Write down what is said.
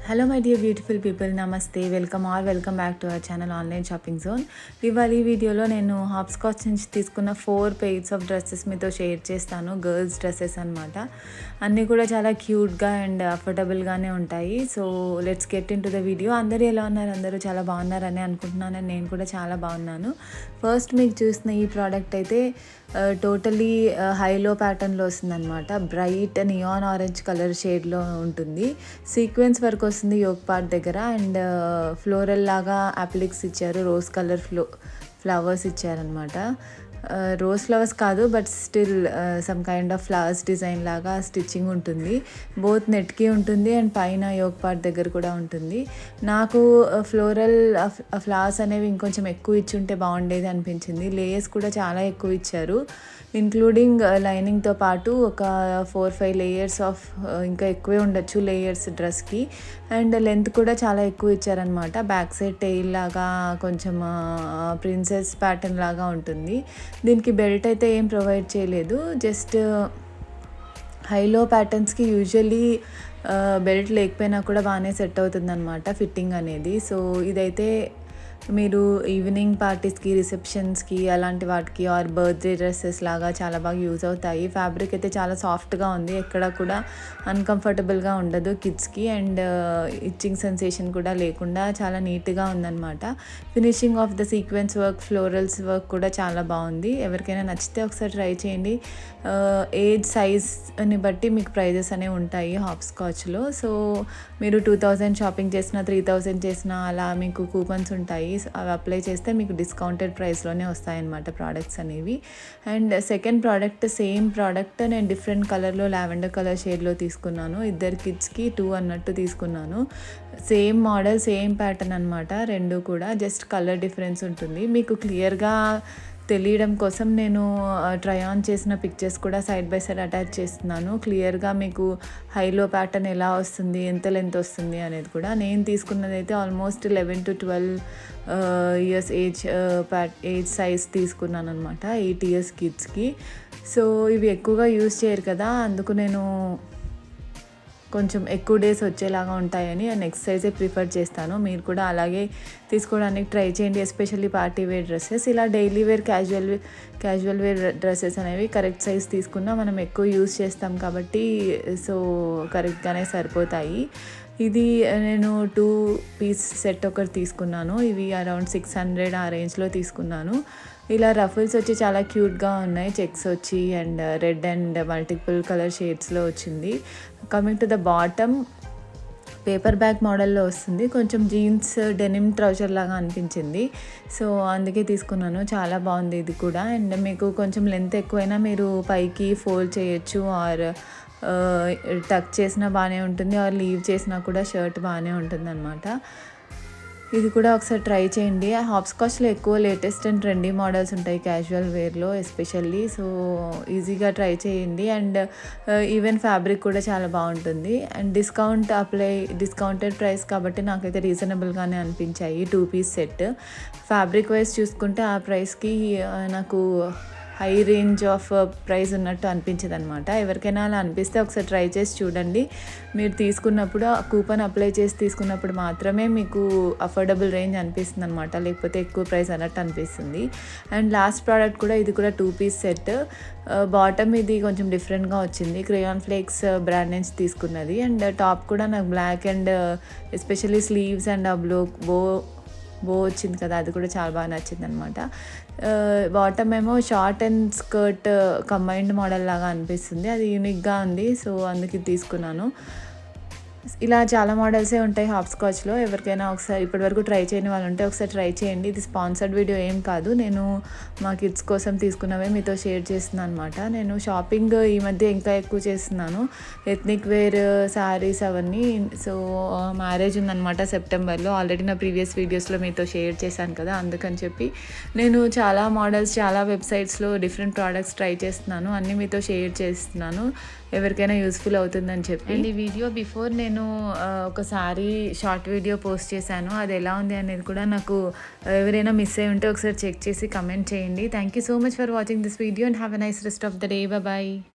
hello my dear beautiful people namaste welcome or welcome back to our channel online shopping zone ఇవాళ ఈ వీడియోలో నేను Hopscotch నుంచి తీసుకున్న ఫోర్ పెయిర్స్ ఆఫ్ డ్రెస్సెస్ మీతో షేర్ చేస్తాను గర్ల్స్ డ్రెస్సెస్ అనమాట అన్నీ కూడా చాలా క్యూట్గా అండ్ అఫోర్డబుల్గానే ఉంటాయి so let's get into the video అందరూ ఎలా ఉన్నారు అందరూ చాలా బాగున్నారని అనుకుంటున్నాను and నేను కూడా చాలా బాగున్నాను ఫస్ట్ మీకు చూసిన ఈ ప్రోడక్ట్ అయితే టోటలీ హైలో ప్యాటర్న్లో వస్తుందన్నమాట బ్రైట్ నియాన్ ఆరెంజ్ కలర్ షేడ్లో ఉంటుంది సీక్వెన్స్ వర్క్ వస్తుంది యోగ్ పార్ట్ దగ్గర అండ్ ఫ్లోరల్ లాగా అప్లిక్స్ ఇచ్చారు రోజ్ కలర్ ఫ్లో ఫ్లవర్స్ ఇచ్చారనమాట రోజ్ ఫ్లవర్స్ కాదు but still some kind of flowers design లాగా స్టిచ్చింగ్ ఉంటుంది బోత్ నెట్కి ఉంటుంది అండ్ పైన యోగ్ పార్ట్ దగ్గర కూడా ఉంటుంది నాకు ఫ్లోరల్ ఫ్లవర్స్ అనేవి ఇంకొంచెం ఎక్కువ ఇచ్చి ఉంటే బాగుండేది అనిపించింది లేయర్స్ కూడా చాలా ఎక్కువ ఇచ్చారు ఇంక్లూడింగ్ లైనింగ్తో పాటు ఒక ఫోర్ ఫైవ్ లేయర్స్ ఆఫ్ ఇంకా ఎక్కువే ఉండొచ్చు లేయర్స్ డ్రెస్కి అండ్ లెంత్ కూడా చాలా ఎక్కువ ఇచ్చారనమాట బ్యాక్ సైడ్ టెయిల్ లాగా కొంచెం ప్రిన్సెస్ ప్యాటర్న్ లాగా ఉంటుంది దీనికి బెల్ట్ అయితే ఏం ప్రొవైడ్ చేయలేదు జస్ట్ హైలో ప్యాటర్న్స్కి యూజువల్లీ బెల్ట్ లేకపోయినా కూడా బాగానే సెట్ అవుతుంది అనమాట ఫిట్టింగ్ అనేది సో ఇదైతే మీరు ఈవినింగ్ పార్టీస్కి రిసెప్షన్స్కి అలాంటి వాటికి ఆర్ బర్త్డే డ్రెస్సెస్ లాగా చాలా బాగా యూజ్ అవుతాయి ఫ్యాబ్రిక్ అయితే చాలా సాఫ్ట్గా ఉంది ఎక్కడ కూడా అన్కంఫర్టబుల్గా ఉండదు కిడ్స్కి అండ్ ఇచ్చింగ్ సెన్సేషన్ కూడా లేకుండా చాలా నీట్గా ఉందన్నమాట finishing of the sequence work florals work కూడా చాలా బాగుంది ఎవరికైనా నచ్చితే ఒకసారి ట్రై చేయండి ఏజ్ సైజ్ని బట్టి మీకు ప్రైజెస్ అనేవి ఉంటాయి హాప్స్కాచ్లో సో మీరు టూ థౌజండ్ షాపింగ్ చేసినా త్రీ థౌజండ్ చేసినా అలా మీకు కూపన్స్ ఉంటాయి అవి అప్లై చేస్తే మీకు డిస్కౌంటెడ్ ప్రైస్లోనే వస్తాయన్నమాట ప్రోడక్ట్స్ అనేవి and second product same product నేను డిఫరెంట్ కలర్లో లావెండర్ కలర్ షేడ్లో తీసుకున్నాను ఇద్దరు కిడ్స్కి టూ అన్నట్టు తీసుకున్నాను సేమ్ మోడల్ సేమ్ ప్యాటర్న్ అనమాట రెండు కూడా జస్ట్ కలర్ డిఫరెన్స్ ఉంటుంది మీకు క్లియర్గా తెలియడం కోసం నేను ట్రై ఆన్ చేసిన పిక్చర్స్ కూడా సైడ్ బై సైడ్ అటాచ్ చేస్తున్నాను క్లియర్గా మీకు హైలో ప్యాటర్న్ ఎలా వస్తుంది ఎంత లెంత్ వస్తుంది అనేది కూడా నేను తీసుకున్నది అయితే almost eleven to twelve years age ప్యాట్ ఏజ్ సైజ్ తీసుకున్నాను అనమాట ఎయిట్ ఇయర్స్ కిడ్స్కి సో ఇవి ఎక్కువగా యూజ్ చేయరు కదా అందుకు నేను కొంచెం ఎక్కువ డేస్ వచ్చేలాగా ఉంటాయని నెక్స్ట్ సైజే ప్రిఫర్ చేస్తాను మీరు కూడా అలాగే తీసుకోవడానికి ట్రై చేయండి ఎస్పెషల్లీ పార్టీ వేర్ డ్రెస్సెస్ ఇలా daily wear casual casual wear dresses అనేవి కరెక్ట్ సైజ్ తీసుకున్నా మనం ఎక్కువ యూస్ చేస్తాం కాబట్టి సో కరెక్ట్గానే సరిపోతాయి ఇది నేను టూ పీస్ సెట్ ఒకటి తీసుకున్నాను ఇవి అరౌండ్ సిక్స్ హండ్రెడ్ ఆ రేంజ్లో తీసుకున్నాను ఇలా రఫుల్స్ వచ్చి చాలా క్యూట్గా ఉన్నాయి చెక్స్ వచ్చి and red and multiple colour షేడ్స్లో వచ్చింది coming to the bottom paper bag మోడల్లో వస్తుంది కొంచెం జీన్స్ డెనిమ్ ట్రౌజర్ లాగా అనిపించింది సో అందుకే తీసుకున్నాను చాలా బాగుంది ఇది కూడా అండ్ మీకు కొంచెం లెంత్ ఎక్కువైనా మీరు పైకి ఫోల్డ్ చేయొచ్చు ఆర్ టక్ చేసినా బాగానే ఉంటుంది ఆర్ లీవ్ చేసినా కూడా షర్ట్ బాగానే ఉంటుంది అనమాట ఇది కూడా ఒకసారి ట్రై చేయండి హాప్స్కాచ్లో ఎక్కువ లేటెస్ట్ అండ్ ట్రెండీ మోడల్స్ ఉంటాయి క్యాజువల్ వేర్లో ఎస్పెషల్లీ సో ఈజీగా ట్రై చేయండి అండ్ ఈవెన్ ఫ్యాబ్రిక్ కూడా చాలా బాగుంటుంది and discount apply discounted price కాబట్టి నాకైతే రీజనబుల్గానే అనిపించాయి two piece set fabric wise చూసుకుంటే ఆ ప్రైస్కి నాకు హై రేంజ్ ఆఫ్ ప్రైస్ ఉన్నట్టు అనిపించదు అనమాట ఎవరికైనా అలా అనిపిస్తే ఒకసారి ట్రై చేసి చూడండి మీరు తీసుకున్నప్పుడు ఆ కూపన్ అప్లై చేసి తీసుకున్నప్పుడు మాత్రమే మీకు అఫోర్డబుల్ రేంజ్ అనిపిస్తుంది అనమాట లేకపోతే ఎక్కువ ప్రైస్ అన్నట్టు అనిపిస్తుంది అండ్ లాస్ట్ ప్రోడక్ట్ కూడా ఇది కూడా టూ పీస్ సెట్ బాటమ్ ఇది కొంచెం డిఫరెంట్గా వచ్చింది క్రేయాన్ ఫ్లేక్స్ బ్రాండ్ నుంచి తీసుకున్నది అండ్ టాప్ కూడా నాకు black and especially sleeves and ఆ బ్లో బో బో వచ్చింది కదా అది కూడా చాలా బాగా నచ్చింది అనమాట బాటమ్ ఏమో short and skirt combined model లాగా అనిపిస్తుంది అది యూనిక్గా ఉంది సో అందుకే తీసుకున్నాను ఇలా చాలా మోడల్సే ఉంటాయి హాప్స్కాచ్లో ఎవరికైనా ఒకసారి ఇప్పటివరకు ట్రై చేయని వాళ్ళు ఉంటే ఒకసారి ట్రై చేయండి ఇది స్పాన్సర్డ్ వీడియో ఏం కాదు నేను మా కిడ్స్ కోసం తీసుకున్నవే మీతో షేర్ చేస్తున్నాను అనమాట నేను షాపింగ్ ఈ మధ్య ఇంకా ఎక్కువ చేస్తున్నాను ఎథ్నిక్ వేర్ శారీస్ అవన్నీ సో మ్యారేజ్ ఉందనమాట సెప్టెంబర్లో ఆల్రెడీ నా ప్రీవియస్ వీడియోస్లో మీతో షేర్ చేశాను కదా అందుకని చెప్పి నేను చాలా మోడల్స్ చాలా వెబ్సైట్స్లో డిఫరెంట్ ప్రోడక్ట్స్ ట్రై చేస్తున్నాను అన్నీ మీతో షేర్ చేస్తున్నాను ఎవరికైనా యూస్ఫుల్ అవుతుందని చెప్పి అండ్ ఈ వీడియో బిఫోర్ నేను ఒకసారి షార్ట్ వీడియో పోస్ట్ చేశాను అది ఎలా ఉంది అనేది కూడా నాకు ఎవరైనా మిస్ అయి ఉంటే ఒకసారి చెక్ చేసి కమెంట్ చేయండి thank you so much for watching this video and have a nice rest of the day bye